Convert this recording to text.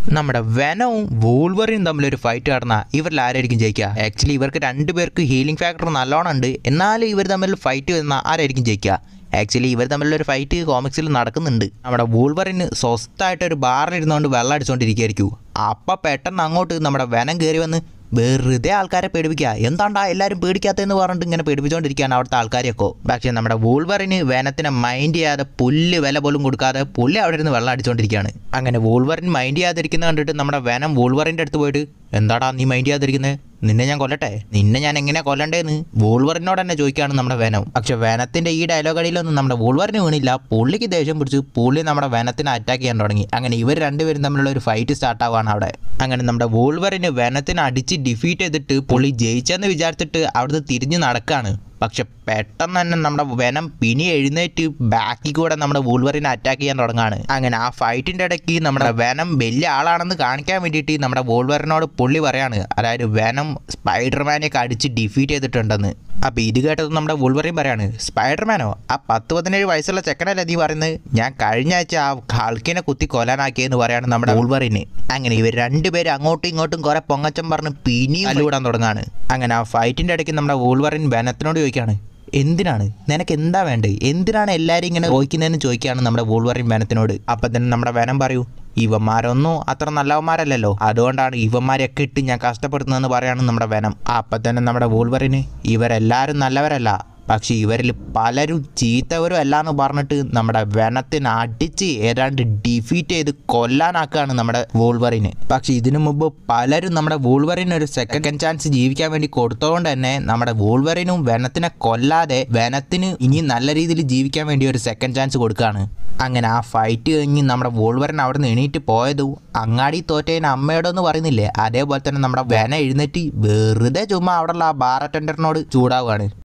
നമ്മുടെ വെനവും വൂൾവറിനും തമ്മിലൊരു ഫൈറ്റ് നടന്ന ഇവരിൽ ആരായിരിക്കും ജയിക്കുക ആക്ച്വലി ഇവർക്ക് രണ്ടുപേർക്ക് ഹീലിംഗ് ഫാക്ടർ നല്ലോണം ഉണ്ട് എന്നാലും ഇവർ തമ്മിൽ ഫൈറ്റ് വരുന്ന ആരായിരിക്കും ജയിക്കുക ആക്ച്വലി ഇവർ തമ്മിലുള്ള ഒരു ഫൈറ്റ് കോമിക്സിൽ നടക്കുന്നുണ്ട് നമ്മുടെ വൂൾവറിന് സ്വസ്ഥമായിട്ട് ഒരു ബാറിലിരുന്നുകൊണ്ട് വെള്ളം അടിച്ചുകൊണ്ടിരിക്കുകയായിരിക്കും അപ്പം പെട്ടെന്ന് അങ്ങോട്ട് നമ്മുടെ വെനം കയറി വന്ന് വെറുതെ ആൾക്കാരെ പേടിപ്പിക്കുക എന്താണ്ടാ എല്ലാവരും പേടിക്കാത്തതെന്ന് പറഞ്ഞിട്ട് ഇങ്ങനെ പേടിപ്പിച്ചുകൊണ്ടിരിക്കുകയാണ് അവിടുത്തെ ആൾക്കാരെയൊക്കെ പക്ഷേ നമ്മുടെ വൂൾവറിന് വേനത്തിനെ മൈൻഡ് ചെയ്യാതെ പുല്ല് വില പോലും കൊടുക്കാതെ പുല്ല് അവിടെ ഇരുന്ന് വെള്ളം അടിച്ചുകൊണ്ടിരിക്കുകയാണ് അങ്ങനെ വൂൾവറിൻ മൈൻഡ് ചെയ്യാതിരിക്കുന്നത് കണ്ടിട്ട് നമ്മുടെ വേനം വൂൾവറിൻ്റെ അടുത്ത് പോയിട്ട് എന്താടാ നീ മൈൻഡ് ചെയ്യാതിരിക്കുന്നത് നിന്നെ ഞാൻ കൊല്ലട്ടെ നിന്നെ ഞാൻ എങ്ങനെ കൊല്ലണ്ടേന്ന് വൂൾവറിനോട് തന്നെ ചോദിക്കുകയാണ് നമ്മുടെ വേനം പക്ഷെ വേനത്തിൻ്റെ ഈ ഡയലോഗ് അടിയിലൊന്നും നമ്മുടെ വൂൾവറിന് വീണില്ല പുള്ളിക്ക് ദേഷ്യം പിടിച്ച് പുള്ളി നമ്മുടെ വേനത്തിനെ അറ്റാക്ക് ചെയ്യാൻ തുടങ്ങി അങ്ങനെ ഇവർ രണ്ടുപേരും തമ്മിലുള്ള ഒരു ഫൈറ്റ് സ്റ്റാർട്ട് ആവുകയാണ് അവിടെ അങ്ങനെ നമ്മുടെ വൂൾവറിന് വേനത്തിനെ അടിച്ച് ഡിഫീറ്റ് ചെയ്തിട്ട് പുള്ളി ജയിച്ചെന്ന് വിചാരിച്ചിട്ട് അവിടുന്ന് തിരിഞ്ഞ് നടക്കുകയാണ് പക്ഷെ പെട്ടെന്ന് തന്നെ നമ്മുടെ വെനം പിനി എഴുന്നേറ്റ് ബാക്കിൽ കൂടെ നമ്മുടെ വൂൾവറിനെ അറ്റാക്ക് ചെയ്യാൻ തുടങ്ങാണ് അങ്ങനെ ആ ഫൈറ്റിന്റെ ഇടയ്ക്ക് നമ്മുടെ വെനം വലിയ ആളാണെന്ന് കാണിക്കാൻ വേണ്ടിയിട്ട് നമ്മുടെ വൂൾവറിനോട് പുള്ളി പറയാണ് അതായത് വെനം സ്പൈഡർമാനെയൊക്കെ അടിച്ച് ഡിഫീറ്റ് ചെയ്തിട്ടുണ്ടെന്ന് അപ്പോൾ ഇത് കേട്ടത് നമ്മുടെ വൂൾവറിൻ പറയാണ് സ്പൈഡർമാനോ ആ പത്ത് പതിനേഴ് വയസ്സുള്ള ചെക്കനല്ലേ നീ പറയുന്നത് ഞാൻ കഴിഞ്ഞ ആഴ്ച ആ ഹൾക്കിനെ കുത്തി കൊല്ലാനാക്കിയെന്ന് പറയാണ് നമ്മുടെ വൂൾവറിന് അങ്ങനെ ഇവർ രണ്ടുപേരും അങ്ങോട്ടും ഇങ്ങോട്ടും കുറെ പൊങ്ങച്ചം പറഞ്ഞ് പിനി അല്ലുകൂടാൻ തുടങ്ങാണ് അങ്ങനെ ആ ഫൈറ്റിന്റെ ഇടയ്ക്ക് നമ്മുടെ വൂൾവറിൻ വെനത്തിനോട് ചോദിക്കുകയാണ് എന്തിനാണ് നിനക്ക് എന്താ വേണ്ടത് എന്തിനാണ് എല്ലാവരും ഇങ്ങനെ ചോദിക്കുന്നതെന്ന് ചോദിക്കുകയാണ് നമ്മുടെ വൂൾവറിൻ വെനത്തിനോട് അപ്പം തന്നെ നമ്മുടെ വെനം പറയൂ ഇവന്മാരൊന്നും അത്ര നല്ലവന്മാരല്ലല്ലോ അതുകൊണ്ടാണ് ഇവന്മാരെയൊക്കെ ഇട്ട് ഞാൻ കഷ്ടപ്പെടുന്നതെന്ന് പറയാണ് നമ്മുടെ വെനം അപ്പം തന്നെ നമ്മുടെ വൂൾവറിന് ഇവരെല്ലാവരും നല്ലവരല്ല പക്ഷെ ഇവരിൽ പലരും ചീത്തവരും അല്ല എന്ന് പറഞ്ഞിട്ട് നമ്മുടെ വെനത്തിനെ അടിച്ച് ഏതാണ്ട് ഡിഫീറ്റ് ചെയ്ത് കൊല്ലാനാക്കുകയാണ് നമ്മുടെ വൂൾവറിന് പക്ഷെ ഇതിനു മുമ്പ് പലരും നമ്മുടെ വൂൾവറിന് ഒരു സെക്കൻഡ് ചാൻസ് ജീവിക്കാൻ വേണ്ടി കൊടുത്തതുകൊണ്ട് തന്നെ നമ്മുടെ വൂൾവറിനും വെനത്തിനെ കൊല്ലാതെ വെനത്തിന് ഇനി നല്ല രീതിയിൽ ജീവിക്കാൻ വേണ്ടി ഒരു സെക്കൻഡ് ചാൻസ് കൊടുക്കുകയാണ് അങ്ങനെ ആ ഫൈറ്റ് കഴിഞ്ഞ് നമ്മുടെ വോൾവരൻ അവിടെ നിന്ന് എണീറ്റ് പോയതും അങ്ങാടി തോറ്റതിന് അമ്മയോടൊന്ന് പറയുന്നില്ലേ അതേപോലെ തന്നെ നമ്മുടെ വെന എഴുന്നേറ്റ് വെറുതെ ചുമ്മാ അവിടെയുള്ള ആ ബാർ അറ്റൻഡറിനോട് ചൂടാവുകയാണ്